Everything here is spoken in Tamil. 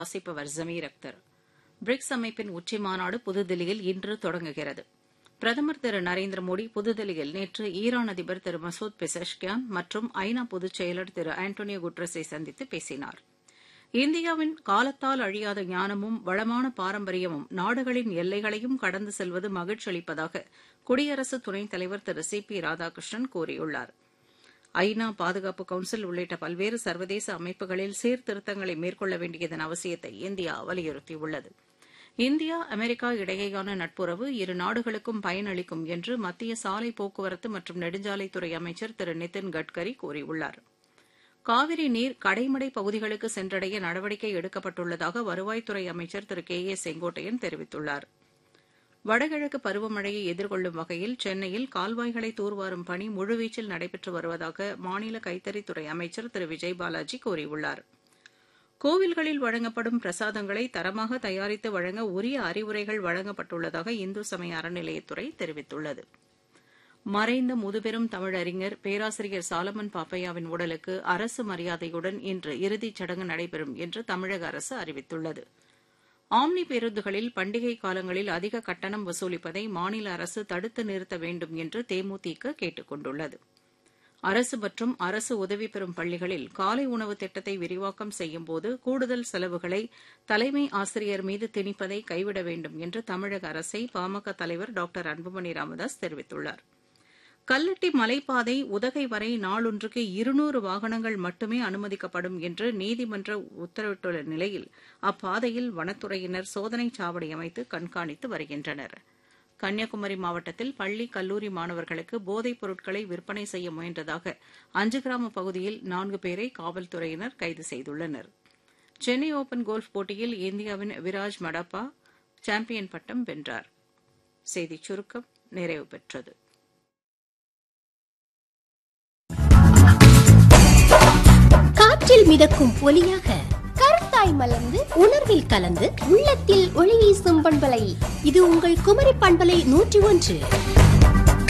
வாசிப்பவர் ஜமீர் அக்தர் பிரிக்ஸ் அமைப்பின் உச்சி மாநாடு புதுதில்லியில் இன்று தொடங்குகிறது பிரதமர் திரு நரேந்திர மோடி புதுதில்லியில் நேற்று ஈரான் அதிபர் திரு மசூத் பெசஷ்கியான் மற்றும் ஐநா பொதுச் செயலர் திரு ஆண்டோனியோ குட்ரஸை சந்தித்து பேசினார் இந்தியாவின் காலத்தால் அழியாத ஞானமும் வளமான பாரம்பரியமும் நாடுகளின் எல்லைகளையும் கடந்து செல்வது மகிழ்ச்சி அளிப்பதாக குடியரசு துணைத் தலைவர் திரு சி பி ராதாகிருஷ்ணன் கூறியுள்ளார் ஐநா பாதுகாப்பு கவுன்சில் உள்ளிட்ட பல்வேறு சர்வதேச அமைப்புகளில் சீர்திருத்தங்களை மேற்கொள்ள வேண்டியதன் அவசியத்தை இந்தியா வலியுறுத்தியுள்ளது இந்தியா அமெரிக்கா இடையேயான நட்புறவு இரு நாடுகளுக்கும் பயனளிக்கும் என்று மத்திய சாலை போக்குவரத்து மற்றும் நெடுஞ்சாலைத்துறை அமைச்சர் திரு நிதின் கட்கரி கூறியுள்ளார் காவிரி நீர் கடைமடை பகுதிகளுக்கு சென்றடைய நடவடிக்கை எடுக்கப்பட்டுள்ளதாக வருவாய்த்துறை அமைச்சர் திரு கே ஏ செங்கோட்டையன் தெரிவித்துள்ளார் வடகிழக்கு பருவமழையை எதிர்கொள்ளும் வகையில் சென்னையில் கால்வாய்களை தூர்வாரும் பணி முழுவீச்சில் நடைபெற்று வருவதாக மாநில கைத்தறித்துறை அமைச்சர் திரு விஜய் பாலாஜி கூறியுள்ளார் கோவில்களில் வழங்கப்படும் பிரசாதங்களை தரமாக தயாரித்து வழங்க உரிய அறிவுரைகள் வழங்கப்பட்டுள்ளதாக இந்து சமய அறநிலையத்துறை தெரிவித்துள்ளது மறைந்த முதுபெரும் தமிழறிஞர் பேராசிரியர் சாலமன் பாப்பையாவின் உடலுக்கு அரசு மரியாதையுடன் இன்று இறுதிச் சடங்கு நடைபெறும் என்று தமிழக அரசு அறிவித்துள்ளது ஆம்னி பேருந்துகளில் பண்டிகை காலங்களில் அதிக கட்டணம் வசூலிப்பதை மாநில அரசு தடுத்து நிறுத்த வேண்டும் என்று தேமுதிக கேட்டுக் கொண்டுள்ளது அரசு மற்றும் அரசு உதவி பெறும் பள்ளிகளில் காலை உணவு திட்டத்தை விரிவாக்கம் செய்யும்போது கூடுதல் செலவுகளை தலைமை ஆசிரியர் மீது திணிப்பதை கைவிட வேண்டும் என்று தமிழக அரசை பாமக தலைவர் டாக்டர் அன்புமணி ராமதாஸ் தெரிவித்துள்ளார் கல்லட்டி மலைப்பாதை உதகை வரை நாளொன்றுக்கு இருநூறு வாகனங்கள் மட்டுமே அனுமதிக்கப்படும் என்று நீதிமன்ற உத்தரவிட்டுள்ள நிலையில் அப்பாதையில் வனத்துறையினர் சோதனைச் சாவடி அமைத்து கண்காணித்து வருகின்றனர் கன்னியாகுமரி மாவட்டத்தில் பள்ளி கல்லூரி மாணவர்களுக்கு போதைப் பொருட்களை விற்பனை செய்ய முயன்றதாக அஞ்சு கிராம பகுதியில் நான்கு பேரை காவல்துறையினர் கைது செய்துள்ளனர் சென்னை ஓபன் கோல்ஃப் போட்டியில் இந்தியாவின் விராஜ் மடப்பா சாம்பியன் பட்டம் வென்றார் செய்திச் சுருக்கம் நிறைவு பெற்றது காற்றில் மிதக்கும் ஒலியாக கருத்தாய் மலர்ந்து உணர்வில் கலந்து உள்ளத்தில் ஒளி வீசும் பண்பலை இது உங்கள் குமரி பண்பலை நூற்றி ஒன்று